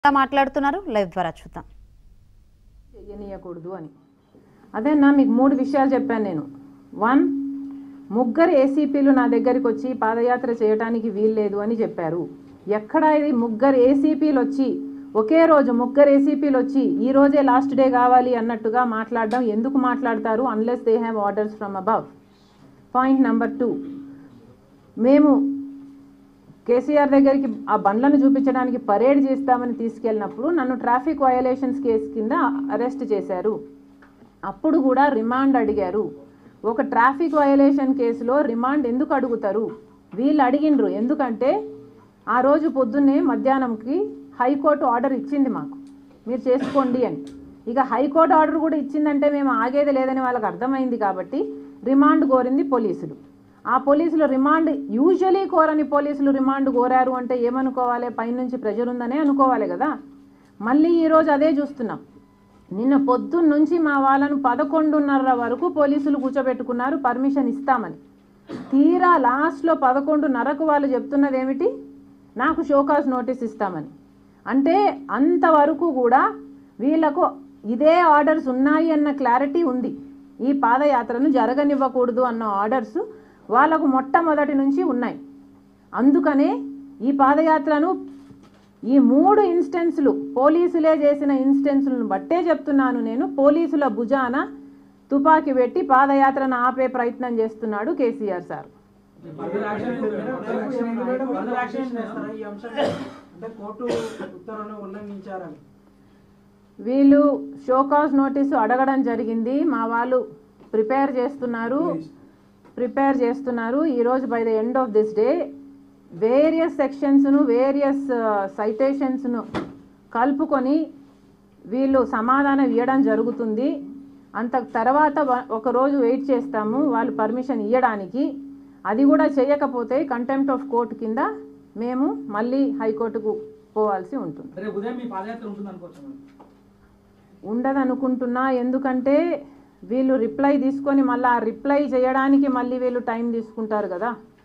ఎలా మాట్లాడుతున్నారు లైవ్ ద్వారా చూద్దాం చెయ్యనీయకూడదు అని అదేనా మీకు మూడు విషయాలు చెప్పాను నేను వన్ ముగ్గురు ఏసీపీలు నా దగ్గరికి వచ్చి పాదయాత్ర చేయడానికి వీల్లేదు అని చెప్పారు ఎక్కడ ఇది ముగ్గురు ఏసీపీలు వచ్చి ఒకే రోజు ముగ్గురు ఏసీపీలు వచ్చి ఈ రోజే లాస్ట్ డే కావాలి అన్నట్టుగా మాట్లాడడం ఎందుకు మాట్లాడతారు unless they have orders from above point number two మేము కేసీఆర్ దగ్గరికి ఆ బండ్లను చూపించడానికి పరేడ్ చేస్తామని తీసుకెళ్ళినప్పుడు నన్ను ట్రాఫిక్ వయలేషన్స్ కేసు కింద అరెస్ట్ చేశారు అప్పుడు కూడా రిమాండ్ అడిగారు ఒక ట్రాఫిక్ వయలేషన్ కేసులో రిమాండ్ ఎందుకు అడుగుతారు వీళ్ళు అడిగినరు ఎందుకంటే ఆ రోజు పొద్దున్నే మధ్యాహ్నంకి హైకోర్టు ఆర్డర్ ఇచ్చింది మాకు మీరు చేసుకోండి అని ఇక హైకోర్టు ఆర్డర్ కూడా ఇచ్చిందంటే మేము ఆగేది లేదని వాళ్ళకి అర్థమైంది కాబట్టి రిమాండ్ కోరింది పోలీసులు ఆ పోలీసులు రిమాండ్ యూజువలీ కోరని పోలీసులు రిమాండ్ కోరారు అంటే ఏమనుకోవాలి పైనుంచి ప్రెజర్ ఉందనే అనుకోవాలి కదా మళ్ళీ ఈరోజు అదే చూస్తున్నాం నిన్న పొద్దున్న నుంచి మా వాళ్ళను పదకొండున్నర వరకు పోలీసులు కూర్చోబెట్టుకున్నారు పర్మిషన్ ఇస్తామని తీరా లాస్ట్లో పదకొండున్నరకు వాళ్ళు చెప్తున్నది ఏమిటి నాకు షోకాస్ నోటీస్ ఇస్తామని అంటే అంతవరకు కూడా వీళ్ళకు ఇదే ఆర్డర్స్ ఉన్నాయి అన్న క్లారిటీ ఉంది ఈ పాదయాత్రను జరగనివ్వకూడదు అన్న ఆర్డర్స్ వాళ్ళకు మొట్టమొదటి నుంచి ఉన్నాయి అందుకనే ఈ పాదయాత్రను ఈ మూడు ఇన్స్టెన్స్లు పోలీసులే చేసిన ఇన్స్టెన్స్లను బట్టే చెప్తున్నాను నేను పోలీసుల భుజాన తుపాకీ పెట్టి పాదయాత్రను ఆపే ప్రయత్నం చేస్తున్నాడు KCR sir further action further action చేస్తారా ఈ అంశం అంటే కోర్టు ఉత్తర్వులను ఉల్లంఘించారని వీళ్ళు షోకాజ్ నోటీసు అడగడం జరిగింది మా వాళ్ళు ప్రిపేర్ చేస్తున్నారు ప్రిపేర్ చేస్తున్నారు ఈరోజు by the end of this day various సెక్షన్స్ను వేరియస్ సైటేషన్స్ను కలుపుకొని వీళ్ళు సమాధానం ఇవ్వడం జరుగుతుంది అంత తర్వాత వ- ఒక రోజు వెయిట్ చేస్తాము వాళ్ళు పర్మిషన్ ఇవ్వడానికి అది కూడా చేయకపోతే కంటెంప్ట్ ఆఫ్ కోర్ట్ కింద మేము మళ్ళీ హైకోర్టుకు పోవాల్సి ఉంటుంది రేపు ఉదయం మీ పాదయాత్ర ఉంటుంది అనుకోవచ్చు మేడం ఉండదనుకుంటున్నా ఎందుకంటే వీళ్ళు రిప్లై తీసుకొని మళ్ళీ ఆ రిప్లై చేయడానికి మళ్ళీ వీళ్ళు టైం తీసుకుంటారు కదా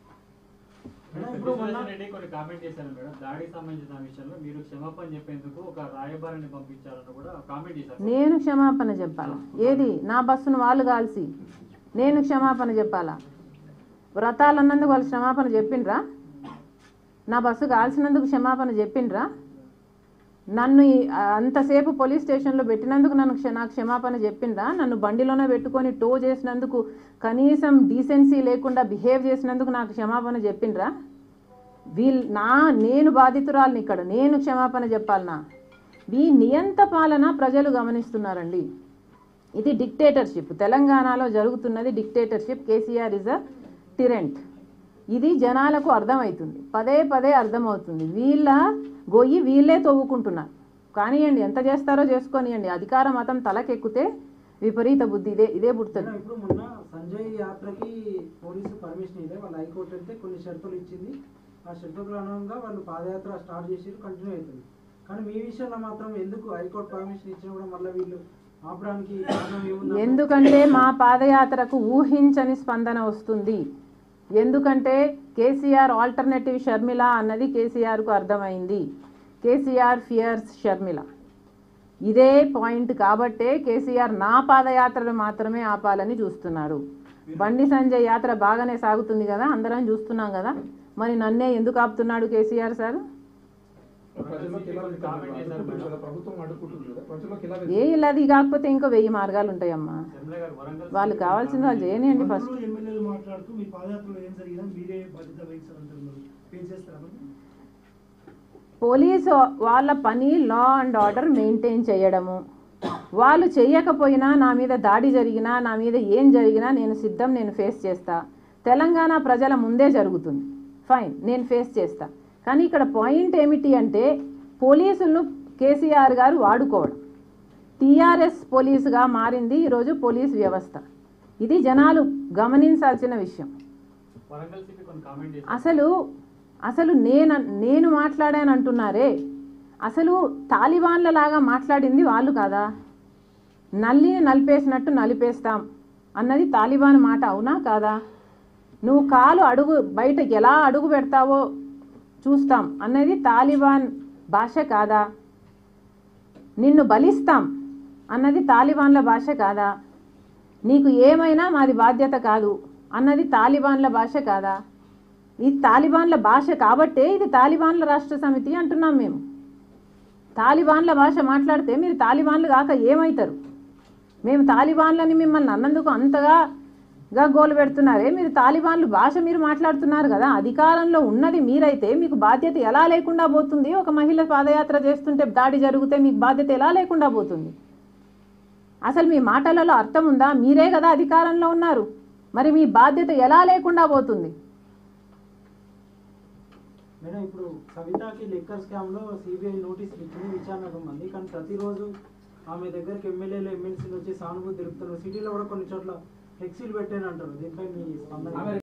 మేడం, ఇప్పుడు మొన్న విశ్వేశ్వర రెడ్డి కొన్ని కామెంట్ చేశారు మేడం దాడికి సంబంధించిన విషయంలో మీరు క్షమాపణ చెప్పేందుకు ఒక రాయబారిని పంపించారని కూడా కామెంట్ చేశారు నేను క్షమాపణ చెప్పాలా ఏది నా బస్సును వాళ్ళు కాల్సి నేను క్షమాపణ చెప్పాలా వ్రతాలు అన్నందుకు వాళ్ళు క్షమాపణ చెప్పిండ్రా నా బస్సు కాల్సినందుకు క్షమాపణ చెప్పిండ్రా నన్ను ఈ- అంతసేపు పోలీస్ స్టేషన్లో పెట్టినందుకు నన్ను క్ష నాకు క్షమాపణ చెప్పిండ్రా నన్ను బండిలోనే పెట్టుకొని టో చేసినందుకు కనీసం డీసెన్సీ లేకుండా బిహేవ్ చేసినందుకు నాకు క్షమాపణ చెప్పిండ్రా వీల్ నా నేను బాధితురాలిని ఇక్కడ నేను క్షమాపణ చెప్పాలనా ఈ నియంత పాలన ప్రజలు గమనిస్తున్నారండి ఇది డిక్టేటర్షిప్ తెలంగాణలో జరుగుతున్నది dictatorship KCR is a tyrant ఇది జనాలకు అర్థమవుతుంది పదే పదే అర్థమవుతుంది వీళ్ళ గొయ్యి వీళ్ళే తవ్వుకుంటున్నారు కానివ్వండి ఎంత చేస్తారో చేసుకోనియండి అధికార మతం తలకెక్కితే విపరీత బుద్ధి ఇదే ఇదే పుడుతుంది మేడం, ఇప్పుడు మొన్న సంజయ్ యాత్రకి పోలీసు పర్మిషన్ ఇదే వాళ్ళు హైకోర్టు వెళ్తే కొన్ని షరతులు ఇచ్చింది ఆ షరతుల అనుగుణంగా వాళ్ళు పాదయాత్ర స్టార్ట్ చేసి కంటిన్యూ అవుతుంది కానీ మీ విషయంలో మాత్రం ఎందుకు హైకోర్టు పర్మిషన్ ఇచ్చినా కూడా మళ్ళీ వీళ్ళు ఆపడానికి కారణం ఏముంది ఎందుకంటే మా పాదయాత్రకు ఊహించని స్పందన వస్తుంది ఎందుకంటే కేసీఆర్ ఆల్టర్నేటివ్ షర్మిల అన్నది కేసీఆర్కు అర్థమైంది కేసీఆర్ ఫియర్స్ షర్మిల ఇదే పాయింట్ కాబట్టే కేసీఆర్ నా పాదయాత్రను మాత్రమే ఆపాలని చూస్తున్నారు బండి సంజయ్ యాత్ర బాగానే సాగుతుంది కదా అందరం చూస్తున్నాం కదా మరి నన్నే ఎందుకు ఆపుతున్నాడు కేసీఆర్ సార్ ప్రజలకు ఎలా కామెంట్ చేశారు అడ్డుకుంటుంది మేడం కదా, ప్రభుత్వం అడ్డుకుంటుంది కదా ప్రజలకు ఎలా ఏ ఇలాది కాకపోతే ఇంకో వెయ్యి మార్గాలు ఉంటాయమ్మా శర్మిల గారు వరంగల్ వాళ్ళు కావాల్సింది వాళ్ళు చేయనియండి ఫస్ట్ మంత్రులు ఎమ్మెల్యేలు మాట్లాడుతూ మీ పాదయాత్రలో ఏం జరిగినా మీరే బాధ్యత వహించాలంటున్నారు ఏం చేస్తారా పోలీసు వాళ్ళ పని లా అండ్ ఆర్డర్ మెయింటైన్ చేయడము వాళ్ళు చేయకపోయినా నా మీద దాడి జరిగినా నా మీద ఏం జరిగినా నేను సిద్ధం నేను ఫేస్ చేస్తా తెలంగాణ ప్రజల ముందే జరుగుతుంది ఫైన్ నేను ఫేస్ చేస్తా కానీ ఇక్కడ పాయింట్ ఏమిటి అంటే పోలీసులను కేసీఆర్ గారు వాడుకోవడం టీఆర్ఎస్ పోలీసుగా మారింది ఈరోజు పోలీస్ వ్యవస్థ ఇది జనాలు గమనించాల్సిన విషయం వరంగల్ సిపి కొన్ని కామెంట్ చేశారు అసలు అసలు నేను నేను మాట్లాడాను అంటున్నారే అసలు తాలిబాన్ల లాగా మాట్లాడింది వాళ్ళు కాదా నల్లిని నలిపేసినట్టు నలిపేస్తాం అన్నది తాలిబాన్ మాట అవునా కాదా నువ్వు కాలు అడుగు బయట ఎలా అడుగు పెడతావో చూస్తాం అన్నది తాలిబాన్ భాష కాదా నిన్ను బలిస్తాం అన్నది తాలిబాన్ల భాష కాదా నీకు ఏమైనా మాది బాధ్యత కాదు అన్నది తాలిబాన్ల భాష కాదా ఇది తాలిబాన్ల భాష కాబట్టే ఇది తాలిబాన్ల రాష్ట్ర సమితి అంటున్నాం మేము తాలిబాన్ల భాష మాట్లాడితే మీరు తాలిబాన్లు కాక ఏమవుతారు మేము తాలిబాన్లని మిమ్మల్ని అన్నందుకు అంతగా గా గోలు పెడుతున్నారే మీరు తాలిబాన్లు భాష మీరు మాట్లాడుతున్నారు కదా అధికారంలో ఉన్నది మీరైతే మీకు బాధ్యత ఎలా లేకుండా పోతుంది ఒక మహిళ పాదయాత్ర చేస్తుంటే దాడి జరిగితే మీకు బాధ్యత ఎలా లేకుండా పోతుంది అసలు మీ మాటలలో అర్థం ఉందా మీరే కదా అధికారంలో ఉన్నారు మరి మీ బాధ్యత ఎలా లేకుండా పోతుంది మేడం ఇప్పుడు కవితకి లిక్కర్ స్కామ్ లో సిబిఐ నోటీసులు ఇచ్చింది విచారణకు మంది కానీ ప్రతిరోజు ఆమె దగ్గరికి ఎమ్మెల్యేలు ఎమ్మెల్సీలు వచ్చి సానుభూతి తెలుపుతున్నారు సిటీలో కూడా కొన్ని చోట్ల ఫ్లెక్సీలు పెట్టాను అంటారు దీనిపై మీ స్పందన ఆమె